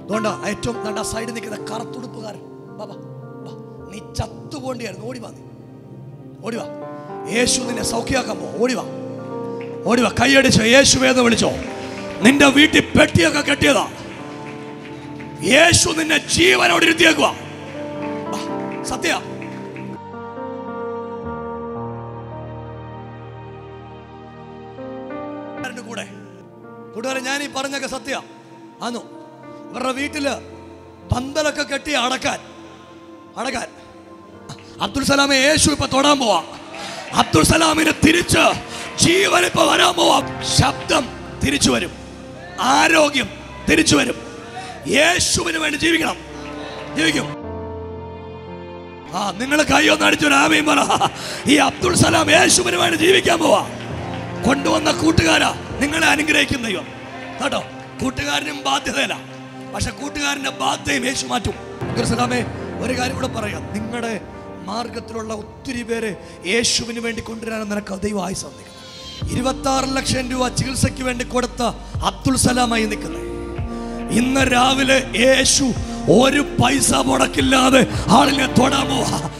അതുകൊണ്ടാ ഏറ്റവും നല്ല സൈഡിൽ നിൽക്കുന്ന കറുത്തുടുപ്പുകാരൻ ബാബാ വാ. നീ ചത്തുപോണ്ടിയായിരുന്നു ഓടി വാ നീ ഓടി വാ യേശു നിന്നെ സൗഖ്യമാക്കാൻ പോ ഓടി വാ ഓടി വാ കൈയടിച്ചോ യേശുവേന്ന് വിളിച്ചോ നിന്റെ വീട്ടിൽ പെട്ടിയൊക്കെ കെട്ടിയതാ യേശു നിന്നെ ജീവനോട് ഇരുത്തിയേക്കുവാ വാ, സത്യ കൂട്ടുകാരൻ്റെ കൂടെ കൂട്ടുകാരൻ ഞാൻ ഈ പറഞ്ഞൊക്കെ സത്യ ആന്നു ഇവരുടെ വീട്ടില് പന്തലൊക്കെ കെട്ടി അടക്കാൻ അടക്കാൻ അബ്ദുൽ സലാമെ യേശു ഇപ്പൊ തൊടാൻ പോവാ അബ്ദുൽ സലാമിന് തിരിച്ച് ജീവൻ ഇപ്പൊ വരാൻ പോവാ ശബ്ദം തിരിച്ചു വരും ആരോഗ്യം തിരിച്ചു വരും യേശുവിന് വേണ്ടി ജീവിക്കണം ജീവിക്കും ആ നിങ്ങൾ കൈയൊന്ന് അടിച്ചു ആമയും പറ ഈ അബ്ദുൾ സലാം യേശുവിന് വേണ്ടി ജീവിക്കാൻ പോവാ കൊണ്ടുവന്ന കൂട്ടുകാരാ നിങ്ങളെ അനുഗ്രഹിക്കും ദൈവം കേട്ടോ കൂട്ടുകാരനും ബാധ്യതയില്ല പക്ഷെ കൂട്ടുകാരന്റെ ബാധ്യതയും യേശു മാറ്റും അബ്ദുൾ സലാമേ ഒരു കാര്യം കൂടെ പറയാം നിങ്ങളുടെ മാർഗത്തിലുള്ള ഒത്തിരി പേര് യേശുവിന് വേണ്ടി കൊണ്ടുവരാൻ നിനക്ക് ദൈവം ആയി സന്ദിക്കുന്നത് ഇരുപത്തി ആറ് ലക്ഷം രൂപ ചികിത്സയ്ക്ക് വേണ്ടി കൊടുത്ത അബ്ദുൾ സലാമായി നിൽക്കുന്നത് ഇന്ന് രാവിലെ യേശു ഒരു പൈസ മുടക്കില്ലാതെ ആളിനെ തൊടാൻ പോവാ